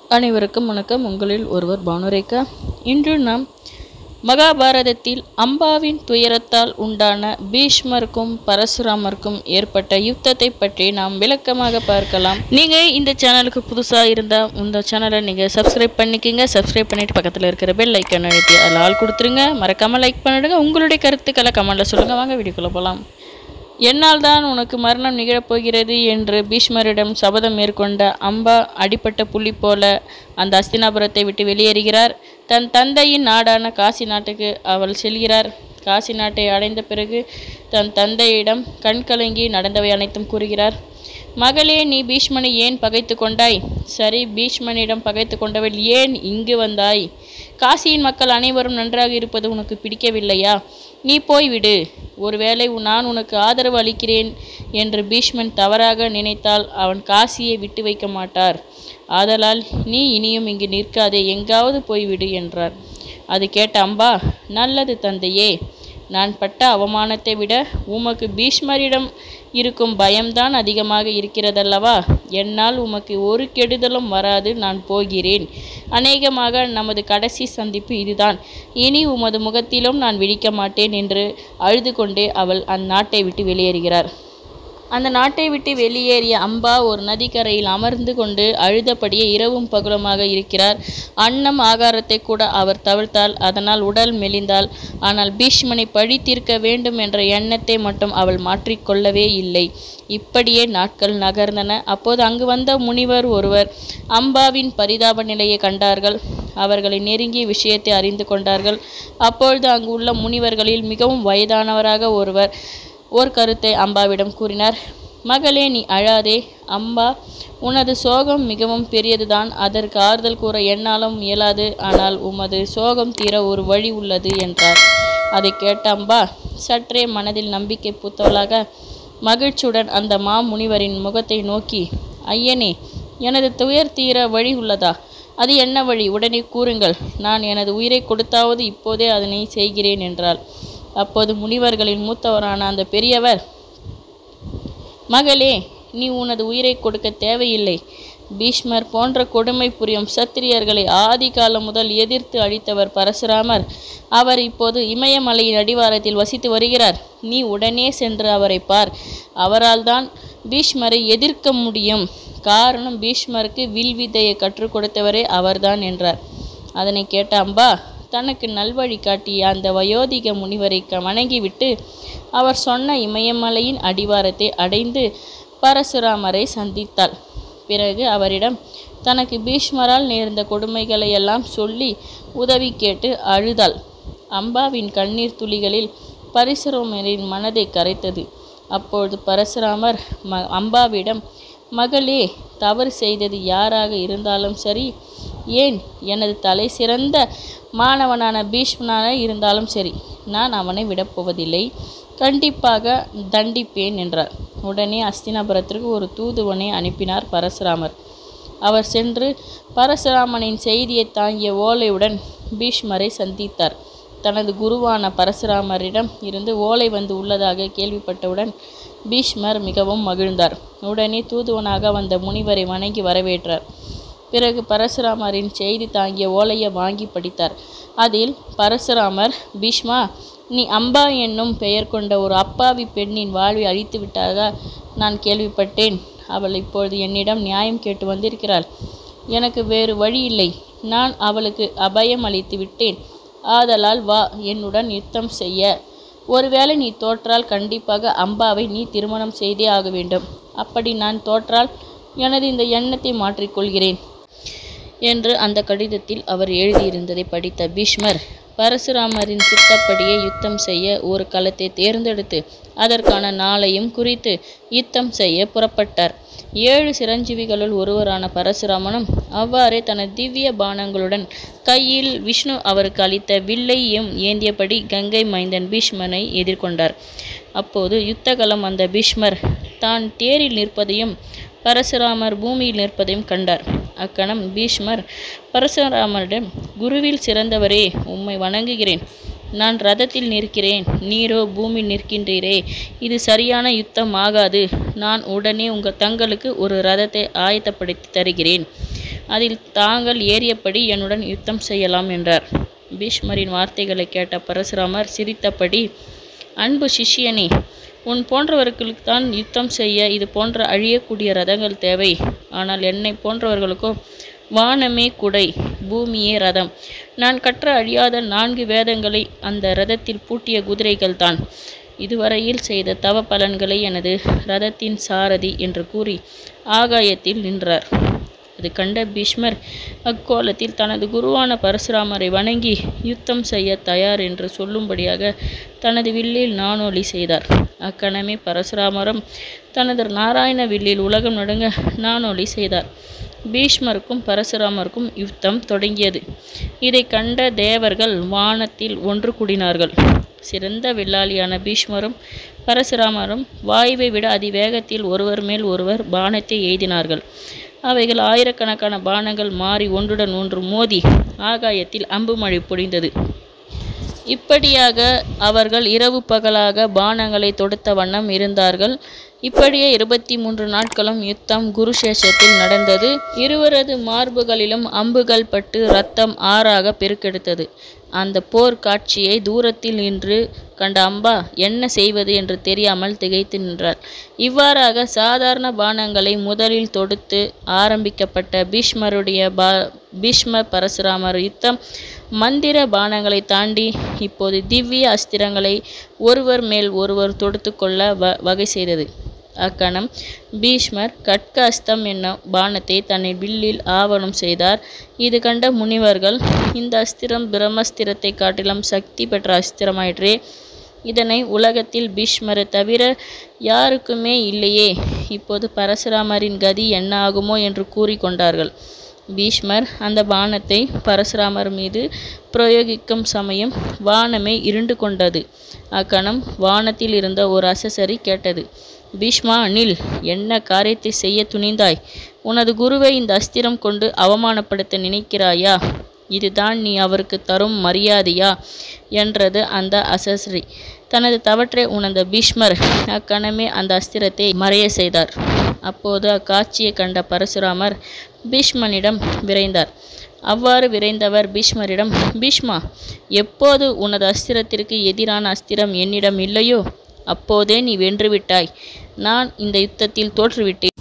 அனைவருக்கும் வணக்கம் உங்களில் ஒருவர் பானுரேகா இன்று நாம் மகாபாரதத்தில் அம்பாவின் துயரத்தால் உண்டான பீஷ்மருக்கும் பரசுராமருக்கும் ஏற்பட்ட யுத்தத்தை பற்றி நாம் விளக்கமாக பார்க்கலாம் நீங்கள் இந்த சேனலுக்கு புதுசாக இருந்தால் இந்த சேனலை நீங்கள் சப்ஸ்கிரைப் பண்ணிக்கிங்க சப்ஸ்கிரைப் பண்ணிட்டு பக்கத்தில் இருக்கிற பெல் ஐக்கன் அழுத்தி அதில் ஆள் கொடுத்துருங்க மறக்காமல் லைக் பண்ணிடுங்க உங்களுடைய கருத்துக்களை கமெண்ட்டில் சொல்லுங்கள் வாங்க வீடியோக்குள்ளே போகலாம் என்னால் தான் உனக்கு மரணம் நிகழப்போகிறது என்று பீஷ்மரிடம் சபதம் மேற்கொண்ட அம்பா அடிப்பட்ட புலி போல அந்த அஸ்தினாபுரத்தை விட்டு வெளியேறுகிறார் தன் தந்தையின் நாடான காசி நாட்டுக்கு அவள் செல்கிறார் காசி நாட்டை அடைந்த பிறகு தன் தந்தையிடம் கண்கலங்கி நடந்தவை அனைத்தும் கூறுகிறார் மகளே நீ பீஷ்மனை ஏன் பகைத்து கொண்டாய் சரி பீஷ்மனிடம் பகைத்து கொண்டவள் ஏன் இங்கு வந்தாய் காசியின் மக்கள் அனைவரும் நன்றாக இருப்பது உனக்கு பிடிக்கவில்லையா நீ போய்விடு ஒருவேளை நான் உனக்கு ஆதரவு அளிக்கிறேன் என்று பீஷ்மன் தவறாக நினைத்தால் அவன் காசியை விட்டு வைக்க மாட்டார் ஆதலால் நீ இனியும் இங்கு நிற்காதே எங்காவது போய்விடு என்றார் அது கேட்ட அம்பா நல்லது தந்தையே நான் பட்ட அவமானத்தை விட உமக்கு பீஷ்மரிடம் இருக்கும் பயம்தான் அதிகமாக இருக்கிறதல்லவா என்னால் உமக்கு ஒரு கெடுதலும் வராது நான் போகிறேன் அநேகமாக நமது கடைசி சந்திப்பு இதுதான் இனி உமது முகத்திலும் நான் விழிக்க மாட்டேன் என்று அழுது கொண்டே அவள் அந்நாட்டை விட்டு வெளியேறுகிறார் அந்த நாட்டை விட்டு வெளியேறிய அம்பா ஒரு நதிக்கரையில் அமர்ந்து கொண்டு அழுதபடியே இரவும் பகலுமாக இருக்கிறார் அன்னம் ஆகாரத்தை கூட அவர் தவிர்த்தாள் அதனால் உடல் மெலிந்தாள் ஆனால் பீஷ்மனை பழி தீர்க்க வேண்டும் என்ற எண்ணத்தை மட்டும் அவள் மாற்றிக்கொள்ளவே இல்லை இப்படியே நாட்கள் நகர்ந்தன அப்போது அங்கு வந்த முனிவர் ஒருவர் அம்பாவின் பரிதாப நிலையை கண்டார்கள் அவர்களை நெருங்கிய விஷயத்தை அறிந்து கொண்டார்கள் அப்பொழுது அங்கு உள்ள முனிவர்களில் மிகவும் வயதானவராக ஒருவர் ஓர் கருத்தை அம்பாவிடம் கூறினார் மகளே நீ அழாதே அம்பா உனது சோகம் மிகவும் பெரியதுதான் அதற்கு ஆறுதல் கூற என்னாலும் இயலாது ஆனால் உமது சோகம் தீர ஒரு வழி உள்ளது என்றார் அதை கேட்ட அம்பா சற்றே மனதில் நம்பிக்கை பூத்தவளாக மகிழ்ச்சியுடன் அந்த மாமுனிவரின் முகத்தை நோக்கி ஐயனே எனது துயர் தீர வழி உள்ளதா அது என்ன வழி உடனே கூறுங்கள் நான் எனது உயிரை கொடுத்தாவது இப்போதே அதனை செய்கிறேன் என்றாள் அப்போது முனிவர்களின் மூத்தவரான அந்த பெரியவர் மகளே நீ உனது உயிரை கொடுக்க தேவையில்லை பீஷ்மர் போன்ற கொடுமை புரியும் சத்திரியர்களை ஆதி காலம் முதல் எதிர்த்து அழித்தவர் பரசுராமர் அவர் இப்போது இமயமலையின் அடிவாரத்தில் வசித்து வருகிறார் நீ உடனே சென்று அவரை பார் அவரால் தான் பீஷ்மரை எதிர்க்க முடியும் காரணம் பீஷ்மருக்கு வில்வித்தையை கற்றுக் கொடுத்தவரே அவர்தான் என்றார் அதனை கேட்ட அம்பா தனக்கு நல்வழி காட்டிய அந்த வயோதிக முனிவரை வணங்கிவிட்டு அவர் சொன்ன இமயமலையின் அடிவாரத்தை அடைந்து பரசுராமரை சந்தித்தாள் பிறகு அவரிடம் தனக்கு பீஷ்மரால் நேர்ந்த கொடுமைகளை எல்லாம் சொல்லி உதவி கேட்டு அழுதாள் அம்பாவின் கண்ணீர் துளிகளில் பரசுராமரின் மனதை கரைத்தது அப்பொழுது பரசுராமர் ம அம்பாவிடம் மகளே தவறு செய்தது யாராக இருந்தாலும் சரி ஏன் எனது தலை சிறந்த மாணவனான பீஷ்மனாக இருந்தாலும் சரி நான் அவனை விடப்போவதில்லை கண்டிப்பாக தண்டிப்பேன் என்றார் உடனே அஸ்தினாபுரத்திற்கு ஒரு தூதுவனை அனுப்பினார் பரசுராமர் அவர் சென்று பரசுராமனின் செய்தியை தாங்கிய ஓலையுடன் பீஷ்மரை சந்தித்தார் தனது குருவான பரசுராமரிடம் இருந்து ஓலை வந்து உள்ளதாக கேள்விப்பட்டவுடன் பீஷ்மர் மிகவும் மகிழ்ந்தார் உடனே தூதுவனாக வந்த முனிவரை வணங்கி வரவேற்றார் பிறகு பரசுராமரின் செய்தி தாங்கிய ஓலையை வாங்கி படித்தார் அதில் பரசுராமர் பீஷ்மா நீ அம்பா என்னும் பெயர் கொண்ட ஒரு அப்பாவி பெண்ணின் வாழ்வை அழித்து விட்டதாக நான் கேள்விப்பட்டேன் அவள் இப்பொழுது என்னிடம் நியாயம் கேட்டு வந்திருக்கிறாள் எனக்கு வேறு வழி இல்லை நான் அவளுக்கு அபயம் அளித்து விட்டேன் ஆதலால் வா என்னுடன் யுத்தம் செய்ய ஒருவேளை நீ தோற்றால் கண்டிப்பாக அம்பாவை நீ திருமணம் செய்தே ஆக வேண்டும் அப்படி நான் தோற்றால் எனது இந்த எண்ணத்தை மாற்றிக்கொள்கிறேன் என்று அந்த கடிதத்தில் அவர் எழுதியிருந்ததை படித்த பீஷ்மர் பரசுராமரின் சித்தப்படியே யுத்தம் செய்ய ஒரு களத்தை தேர்ந்தெடுத்து அதற்கான நாளையும் குறித்து யுத்தம் செய்ய புறப்பட்டார் ஏழு சிரஞ்சீவிகளுள் ஒருவரான பரசுராமனும் அவ்வாறே தனது திவ்ய பானங்களுடன் கையில் விஷ்ணு அவருக்கு அளித்த வில்லையும் ஏந்தியபடி கங்கை மைந்தன் பீஷ்மனை எதிர்கொண்டார் அப்போது யுத்தகலம் வந்த பீஷ்மர் தான் தேரில் நிற்பதையும் பரசுராமர் பூமியில் நிற்பதையும் கண்டார் அக்கணம் பீஷ்மர் பரசுராமரிடம் குருவில் சிறந்தவரே உம்மை வணங்குகிறேன் நான் ரதத்தில் நிற்கிறேன் நீரோ பூமி நிற்கின்றீரே இது சரியான யுத்தம் ஆகாது நான் உடனே உங்கள் தங்களுக்கு ஒரு ரதத்தை ஆயத்தப்படுத்தி தருகிறேன் அதில் தாங்கள் ஏறியபடி என்னுடன் யுத்தம் செய்யலாம் என்றார் பீஷ்மரின் வார்த்தைகளை கேட்ட பரசுராமர் சிரித்தபடி அன்பு சிஷ்யனே உன் போன்றவர்களுக்கு தான் யுத்தம் செய்ய இது போன்ற அழியக்கூடிய ரதங்கள் தேவை ஆனால் என்னை போன்றவர்களுக்கோ வானமே குடை பூமியே ரதம் நான் கற்ற அழியாத நான்கு வேதங்களை அந்த ரதத்தில் பூட்டிய குதிரைகள் தான் இதுவரையில் செய்த தவ பலன்களை எனது ரதத்தின் சாரதி என்று கூறி ஆகாயத்தில் நின்றார் அது கண்ட பீஷ்மர் அக்கோலத்தில் தனது குருவான பரசுராமரை வணங்கி யுத்தம் செய்ய தயார் என்று சொல்லும்படியாக தனது வில்லில் நாணொலி செய்தார் அக்கணமே பரசுராமரும் தனது நாராயண வில்லில் உலகம் நடுங்க நாணொலி செய்தார் பீஷ்மருக்கும் பரசுராமருக்கும் யுத்தம் தொடங்கியது இதை கண்ட தேவர்கள் வானத்தில் ஒன்று கூடினார்கள் சிறந்த வில்லாளியான பீஷ்மரும் பரசுராமரும் வாயுவை விட அதிவேகத்தில் ஒருவர் மேல் ஒருவர் பானத்தை எய்தினார்கள் அவைகள் ஆயிரக்கணக்கான பானங்கள் மாறி ஒன்றுடன் ஒன்று மோதி ஆகாயத்தில் அம்பு மழை பொழிந்தது இப்படியாக அவர்கள் இரவு பகலாக பானங்களை தொடுத்த வண்ணம் இருந்தார்கள் இப்படியே இருபத்தி மூன்று நாட்களும் யுத்தம் குருசேஷத்தில் நடந்தது இருவரது மார்புகளிலும் அம்புகள் பட்டு ரத்தம் ஆறாக பெருக்கெடுத்தது அந்த போர் காட்சியை தூரத்தில் நின்று கண்ட அம்பா என்ன செய்வது என்று தெரியாமல் திகைத்து நின்றார் இவ்வாறாக சாதாரண பானங்களை முதலில் தொடுத்து ஆரம்பிக்கப்பட்ட பீஷ்மருடைய பா பீஷ்ம பரசுராமர் யுத்தம் மந்திர பானங்களை தாண்டி இப்போது திவ்ய அஸ்திரங்களை ஒருவர் மேல் ஒருவர் தொடுத்து கொள்ள வ வகை செய்தது அக்கணம் பீஷ்மர் கட்க அஸ்தம் என்னும் பானத்தை தன்னை வில்லில் ஆவணம் செய்தார் இது கண்ட முனிவர்கள் இந்த அஸ்திரம் பிரம்மஸ்திரத்தை காட்டிலும் சக்தி பெற்ற அஸ்திரமாயிற்றே இதனை உலகத்தில் பீஷ்மரை தவிர யாருக்குமே இல்லையே இப்போது பரசுராமரின் கதி என்ன ஆகுமோ என்று கூறிக்கொண்டார்கள் பீஷ்மர் அந்த பானத்தை பரசுராமர் மீது பிரயோகிக்கும் சமயம் வானமே இருண்டு கொண்டது அக்கணம் வானத்தில் இருந்த ஒரு அசசரி கேட்டது பீஷ்மா நில் என்ன காரியத்தை செய்ய துணிந்தாய் உனது குருவை இந்த அஸ்திரம் கொண்டு அவமானப்படுத்த நினைக்கிறாயா இதுதான் நீ அவருக்கு தரும் மரியாதையா என்றது அந்த அசஸ்ரீ தனது தவற்றை உணர்ந்த பீஷ்மர் அக்கணமே அந்த அஸ்திரத்தை மறைய செய்தார் அப்போது அக்காட்சியை கண்ட பரசுராமர் பீஷ்மனிடம் விரைந்தார் அவ்வாறு விரைந்தவர் பீஷ்மரிடம் பீஷ்மா எப்போது உனது அஸ்திரத்திற்கு எதிரான அஸ்திரம் என்னிடம் இல்லையோ அப்போதே நீ வென்றுவிட்டாய் நான் இந்த யுத்தத்தில் தோற்றுவிட்டேன்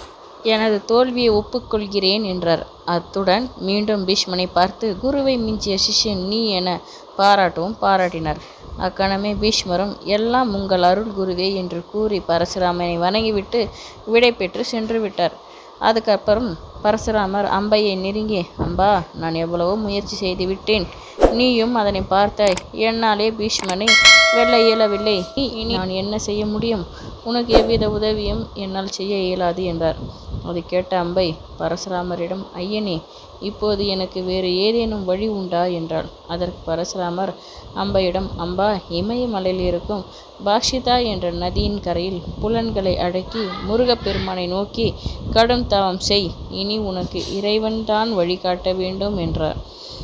எனது தோல்வியை ஒப்புக்கொள்கிறேன் என்றார் அத்துடன் மீண்டும் பீஷ்மனை பார்த்து குருவை மிஞ்சிய சிஷ்யன் நீ என பாராட்டவும் பாராட்டினார் அக்கணமே பீஷ்மரும் எல்லாம் உங்கள் அருள் குருவே என்று கூறி பரசுராமனை வணங்கிவிட்டு விடை பெற்று சென்று விட்டார் அதுக்கப்புறம் பரசுராமர் அம்பையை நெருங்கி அம்பா நான் எவ்வளவோ முயற்சி செய்து விட்டேன் நீயும் அதனை பார்த்தாய் என்னாலே பீஷ்மனை வெல்ல இயலவில்லை இனி நான் என்ன செய்ய முடியும் உனக்கு எவ்வித உதவியும் என்னால் செய்ய இயலாது என்றார் அதை கேட்ட அம்பை பரசுராமரிடம் ஐயனே இப்போது எனக்கு வேறு ஏதேனும் வழி உண்டா என்றாள் அதற்கு பரசுராமர் அம்பையிடம் அம்பா இமயமலையில் இருக்கும் பாஷிதா என்ற நதியின் கரையில் புலன்களை அடக்கி முருகப்பெருமானை நோக்கி கடும் தவம் செய் இனி உனக்கு இறைவன்தான் வழிகாட்ட வேண்டும் என்றார்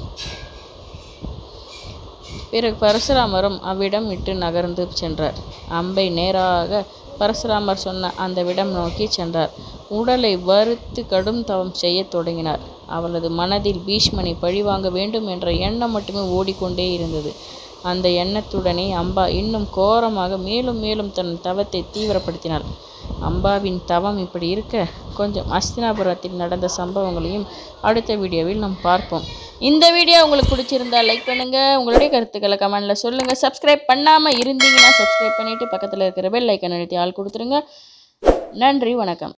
பிறகு பரசுராமரும் அவ்விடம் விட்டு நகர்ந்து சென்றார் அம்பை நேராக பரசுராமர் சொன்ன அந்த விடம் நோக்கி சென்றார் உடலை வறுத்து கடும் தவம் செய்யத் தொடங்கினார் அவளது மனதில் பீஷ்மனை பழிவாங்க வேண்டும் என்ற எண்ணம் மட்டுமே ஓடிக்கொண்டே இருந்தது அந்த எண்ணத்துடனே அம்பா இன்னும் கோரமாக மேலும் மேலும் தன் தவத்தை தீவிரப்படுத்தினாள் அம்பாவின் தவம் இப்படி இருக்க கொஞ்சம் அஸ்தினாபுரத்தில் நடந்த சம்பவங்களையும் அடுத்த வீடியோவில் நாம் பார்ப்போம் இந்த வீடியோ உங்களுக்கு பிடிச்சிருந்தா லைக் பண்ணுங்க உங்களுடைய கருத்துக்களை கமெண்ட்ல சொல்லுங்க சப்ஸ்கிரைப் பண்ணாம இருந்தீங்கன்னா சப்ஸ்கிரைப் பண்ணிட்டு பக்கத்தில் இருக்கிற பெல் ஐக்கன் அழுத்தி ஆள் கொடுத்துருங்க நன்றி வணக்கம்